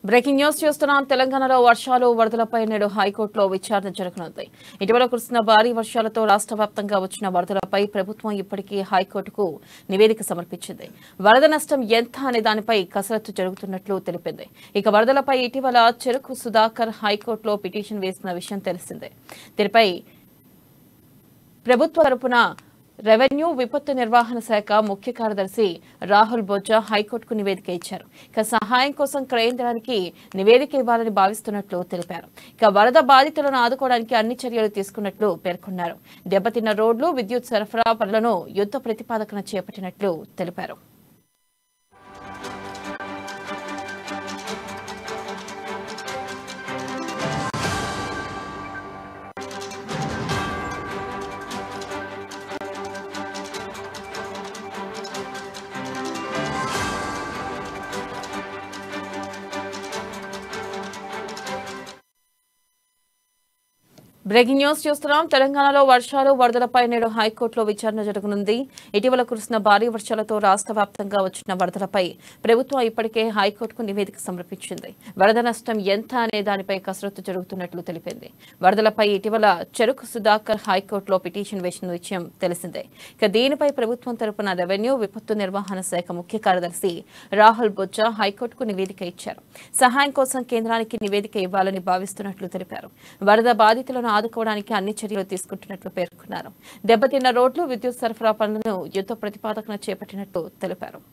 breaking news చూస్తున్నాం తెలంగాణలో వర్షాలు వరదలపై నేడు హైకోర్టులో విచారణ జరగనుంది ఇటీవల కురిసిన భారీ వర్షాలతో రాష్ట్ర వ్యాప్తంగా వచ్చిన వరదలపై ప్రభుత్వం ఇప్పటికీ హైకోర్టుకు నివేదిక సమర్పించింది వరద నష్టం ఎంత అనే దానిపై కసరత్తు జరుగుతున్నట్లు తెలిపింది ఇక వరదలపై ఇటీవల చెరుకు సుధాకర్ హైకోర్టులో పిటిషన్ వేసిన విషయం తెలిసిందే దీనిపై ప్రభుత్వ తరపున రెవెన్యూ విపత్తు నిర్వహణ శాఖ ముఖ్య కార్యదర్శి రాహుల్ బొజ్జా హైకోర్టుకు నివేదిక ఇచ్చారు ఇక సహాయం కోసం కేంద్రానికి నివేదిక ఇవ్వాలని భావిస్తున్నట్లు తెలిపారు ఇక వరద బాధితులను ఆదుకోవడానికి అన్ని చర్యలు తీసుకున్నట్లు పేర్కొన్నారు దెబ్బతిన్న రోడ్లు విద్యుత్ సరఫరా పనులను యుద్ధ ప్రతిపాదకన చేపట్టినట్లు తెలిపారు బ్రేకింగ్ న్యూస్ చూస్తున్నాం తెలంగాణలో వర్షాలు వరదలపై నేడు హైకోర్టులో విచారణ జరగనుంది ఇటీవల కురిసిన భారీ వర్షాలతో రాష్ట్ర వ్యాప్తంగా వచ్చిన వరదలపై ప్రభుత్వం ఇప్పటికే హైకోర్టుకు నివేదిక సమర్పించింది వరద నష్టం ఎంత అనే దానిపై కసరత్తు జరుగుతున్నట్లు తెలిపింది వరదలపై ఇటీవల చెరుకు సుధాకర్ హైకోర్టులో పిటిషన్ వేసిన విషయం తెలిసిందే ఇక దీనిపై ప్రభుత్వం తరపున రెవెన్యూ విపత్తు నిర్వహణ శాఖ ముఖ్య కార్యదర్శి రాహుల్ బొజ్జా హైకోర్టుకు నివేదిక ఇచ్చారు సహాయం కోసం కేంద్రానికి నివేదిక ఇవ్వాలని భావిస్తున్నట్లు తెలిపారు వరద బాధితులను ఆదుకోవడానికి అన్ని చర్యలు తీసుకుంటున్నట్లు పేర్కొన్నారు దెబ్బతిన్న రోడ్లు విద్యుత్ సరఫరా పనులను యుద్ధ ప్రతిపాదకన చేపట్టినట్లు తెలిపారు